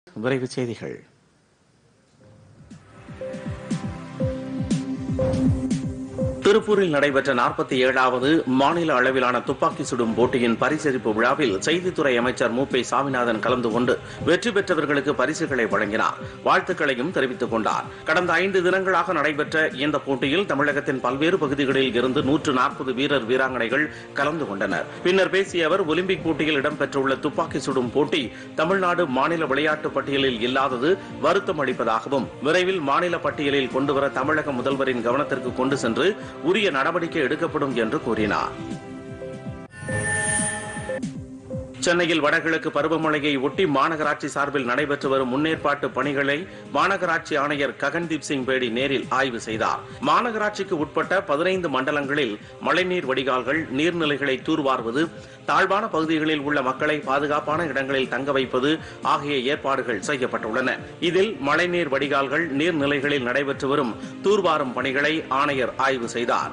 விரைவுச் செய்திகள் திருப்பூரில் நடைபெற்ற நாற்பத்தி ஏழாவது மாநில அளவிலான துப்பாக்கி சுடும் போட்டியின் பரிசளிப்பு விழாவில் செய்தித்துறை அமைச்சர் மு பி சாமிநாதன் கலந்து கொண்டு வெற்றி பெற்றவர்களுக்கு பரிசுகளை வழங்கினார் வாழ்த்துக்களையும் தெரிவித்துக் கொண்டார் கடந்த ஐந்து தினங்களாக நடைபெற்ற இந்த போட்டியில் தமிழகத்தின் பல்வேறு பகுதிகளில் இருந்து நூற்று நாற்பது வீரர் வீராங்கனைகள் கலந்து கொண்டனர் பின்னர் பேசிய அவர் ஒலிம்பிக் போட்டியில் இடம்பெற்றுள்ள துப்பாக்கி சுடும் போட்டி தமிழ்நாடு மாநில விளையாட்டு பட்டியலில் இல்லாதது வருத்தம் அளிப்பதாகவும் விரைவில் மாநில பட்டியலில் கொண்டுவர தமிழக முதல்வரின் கவனத்திற்கு கொண்டு சென்று உரிய நடவடிக்கை எடுக்கப்படும் என்று கூறினார் சென்னையில் வடகிழக்கு பருவமழையை ஒட்டி மாநகராட்சி சார்பில் நடைபெற்று வரும் முன்னேற்பாட்டு பணிகளை மாநகராட்சி ஆணையர் ககன்தீப் சிங் பேடி நேரில் ஆய்வு செய்தார் மாநகராட்சிக்கு உட்பட்ட பதினைந்து மண்டலங்களில் மழைநீர் வடிகால்கள் நீர்நிலைகளை தூர்வாருவது தாழ்வான பகுதிகளில் உள்ள மக்களை பாதுகாப்பான இடங்களில் தங்க வைப்பது ஆகிய ஏற்பாடுகள் செய்யப்பட்டுள்ளன இதில் மழைநீர் வடிகால்கள் நீர்நிலைகளில் நடைபெற்று வரும் தூர்வாரும் பணிகளை ஆணையர் ஆய்வு செய்தார்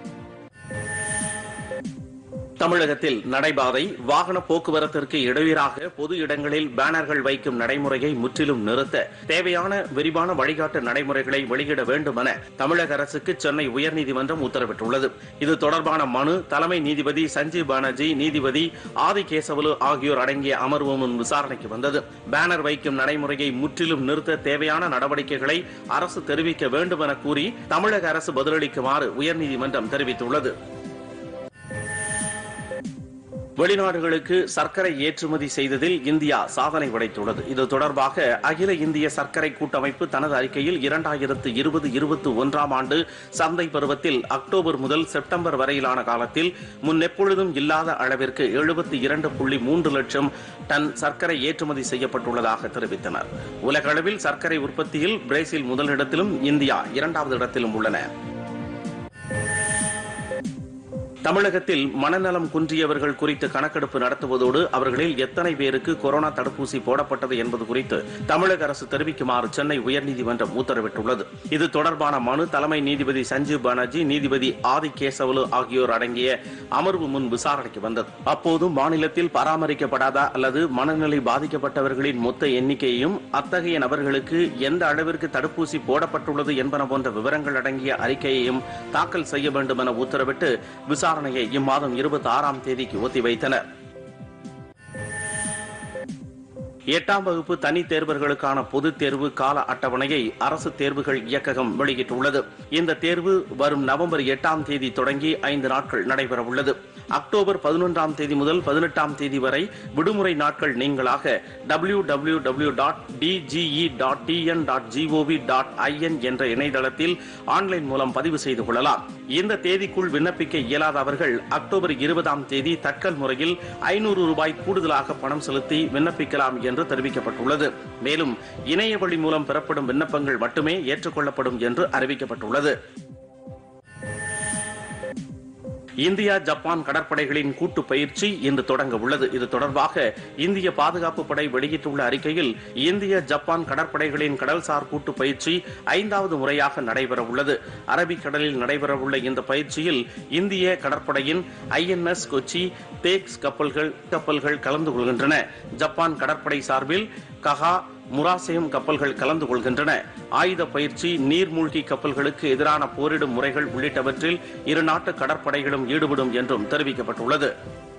தமிழகத்தில் நடைபாதை வாகன போக்குவரத்திற்கு இடையூறாக பொது இடங்களில் பேனர்கள் வைக்கும் நடைமுறையை முற்றிலும் நிறுத்த தேவையான விரிவான வழிகாட்டு நடைமுறைகளை வெளியிட வேண்டும் என தமிழக அரசுக்கு சென்னை உயர்நீதிமன்றம் உத்தரவிட்டுள்ளது இது தொடர்பான மனு தலைமை நீதிபதி சஞ்சீவ் பானர்ஜி நீதிபதி ஆதி கேசவலு ஆகியோர் அடங்கிய அமர்வு முன் விசாரணைக்கு வந்தது பேனர் வைக்கும் நடைமுறையை முற்றிலும் நிறுத்த தேவையான நடவடிக்கைகளை அரசு தெரிவிக்க வேண்டும் என கூறி தமிழக அரசு பதிலளிக்குமாறு உயர்நீதிமன்றம் தெரிவித்துள்ளது வெளிநாடுகளுக்கு சர்க்கரை ஏற்றுமதி செய்ததில் இந்தியா சாதனை படைத்துள்ளது இது தொடர்பாக அகில இந்திய சர்க்கரை கூட்டமைப்பு தனது அறிக்கையில் இரண்டாயிரத்து இருபது இருபத்தி ஒன்றாம் ஆண்டு சந்தை பருவத்தில் அக்டோபர் முதல் செப்டம்பர் வரையிலான காலத்தில் முன்னெப்பொழுதும் இல்லாத அளவிற்கு எழுபத்தி இரண்டு புள்ளி மூன்று லட்சம் டன் சர்க்கரை ஏற்றுமதி செய்யப்பட்டுள்ளதாக தெரிவித்தனர் உலக அளவில் சர்க்கரை உற்பத்தியில் பிரேசில் முதலிடத்திலும் இந்தியா இரண்டாவது இடத்திலும் உள்ளன தமிழகத்தில் மனநலம் குன்றியவர்கள் குறித்து கணக்கெடுப்பு நடத்துவதோடு அவர்களில் எத்தனை பேருக்கு கொரோனா தடுப்பூசி போடப்பட்டது என்பது குறித்து தமிழக அரசு தெரிவிக்குமாறு சென்னை உயர்நீதிமன்றம் உத்தரவிட்டுள்ளது இது தொடர்பான மனு தலைமை நீதிபதி சஞ்சீவ் பானர்ஜி நீதிபதி ஆதி கேசவலு ஆகியோர் அடங்கிய அமர்வு முன் விசாரணைக்கு வந்தது அப்போது மாநிலத்தில் பராமரிக்கப்படாத அல்லது மனநிலை பாதிக்கப்பட்டவர்களின் மொத்த எண்ணிக்கையையும் அத்தகைய நபர்களுக்கு எந்த அளவிற்கு தடுப்பூசி போடப்பட்டுள்ளது என்பன போன்ற விவரங்கள் அடங்கிய அறிக்கையையும் தாக்கல் செய்ய வேண்டும் என உத்தரவிட்டு விசாரணையை இம்மாதம் இருபத்தி ஆறாம் தேதிக்கு ஒத்திவைத்தனர் எட்டாம் வகுப்பு தனித் தேர்வர்களுக்கான பொதுத் தேர்வு கால அட்டவணையை அரசு தேர்வுகள் இயக்ககம் வெளியிட்டுள்ளது இந்த தேர்வு வரும் நவம்பர் எட்டாம் தேதி தொடங்கி ஐந்து நாட்கள் நடைபெறவுள்ளது அக்டோபர் பதினொன்றாம் தேதி முதல் பதினெட்டாம் தேதி வரை விடுமுறை நாட்கள் நீங்களாக W W W dot DGE dot TN dot GOV dot IN என்ற இணையதளத்தில் ஆன்லைன் மூலம் பதிவு செய்து கொள்ளலாம் இந்த தேதிக்குள் விண்ணப்பிக்க இயலாத அவர்கள் அக்டோபர் இருபதாம் தேதி தட்கல் முறையில் ஐநூறு ரூபாய் கூடுதலாக பணம் செலுத்தி விண்ணப்பிக்கலாம் என்று தெரிவிக்கப்பட்டுள்ளது மேலும் இணைய வழி மூலம் பெறப்படும் விண்ணப்பங்கள் மட்டுமே ஏற்றுக்கொள்ளப்படும் என்று அறிவிக்கப்பட்டுள்ளது இந்தியா ஜப்பான் கடற்படைகளின் கூட்டு பயிற்சி இன்று தொடங்க உள்ளது இது தொடர்பாக இந்திய பாதுகாப்பு படை வெளியிட்டுள்ள அறிக்கையில் இந்திய ஜப்பான் கடற்படைகளின் கடல்சார் கூட்டு பயிற்சி ஐந்தாவது முறையாக நடைபெற உள்ளது அரபிக்கடலில் நடைபெறவுள்ள இந்த பயிற்சியில் இந்திய கடற்படையின் ஐஎன்எஸ் கொச்சி தேக்ஸ் கப்பல்கள் கப்பல்கள் கலந்து கொள்கின்றன ஜப்பான் கடற்படை சார்பில் கஹா முராசேம் கப்பல்கள் கலந்து கொள்கின்றன ஆயுத பயிற்சி நீர்மூழ்கி கப்பல்களுக்கு எதிரான போரிடும் முறைகள் உள்ளிட்டவற்றில் இரு நாட்டு கடற்படைகளும் ஈடுபடும் என்றும் தெரிவிக்கப்பட்டுள்ளது